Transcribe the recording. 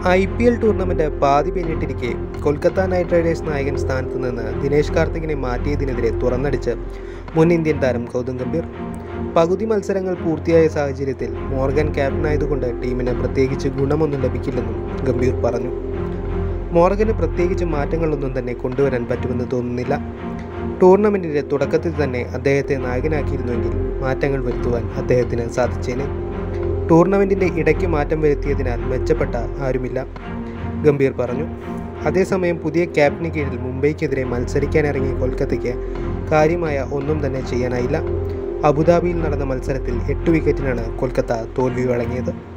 I P L tournament പാതി പിന്നിട്ടിരിക്കെ Kolkata night Riders നായകൻ സ്ഥാനത്ത് നിന്ന് ദിനേശ് കാർത്തികിനെ മാറ്റിയതിനെതിരെ തുറന്നടിച്ച് മുൻ ഇന്ത്യൻ താരം ഗൗതം ഗംഭീർ പകുതി മത്സരങ്ങൾ പൂർത്തിയായ സാഹചര്യത്തിൽ മോർഗൻ ക്യാപ്റ്റനായതുകൊണ്ട് ടീമിന് പ്രത്യേകിച്ച് ഗുണമൊന്നും ലഭിക്കില്ലെന്നും ഗംഭീർ പറഞ്ഞു മോർഗന് പ്രത്യേകിച്ച് മാറ്റങ്ങളൊന്നും തന്നെ കൊണ്ടുവരാൻ പറ്റുമെന്ന് തോന്നുന്നില്ല ടൂർണമെന്റിന്റെ തുടക്കത്തിൽ തന്നെ അദ്ദേഹത്തെ നായകനാക്കിയിരുന്നുവെങ്കിൽ മാറ്റങ്ങൾ വരുത്തുവാൻ അദ്ദേഹത്തിന് സാധിച്ചേനെ ടൂർണമെന്റിന്റെ ഇടയ്ക്ക് മാറ്റം വരുത്തിയതിനാൽ മെച്ചപ്പെട്ട ആരുമില്ല ഗംഭീർ പറഞ്ഞു അതേസമയം പുതിയ ക്യാപ്റ്റന് കീഴിൽ മുംബൈക്കെതിരെ മത്സരിക്കാനിറങ്ങിയ കൊൽക്കത്തയ്ക്ക് കാര്യമായ ഒന്നും തന്നെ ചെയ്യാനായില്ല അബുദാബിയിൽ നടന്ന മത്സരത്തിൽ എട്ട് വിക്കറ്റിനാണ് കൊൽക്കത്ത തോൽവി വഴങ്ങിയത്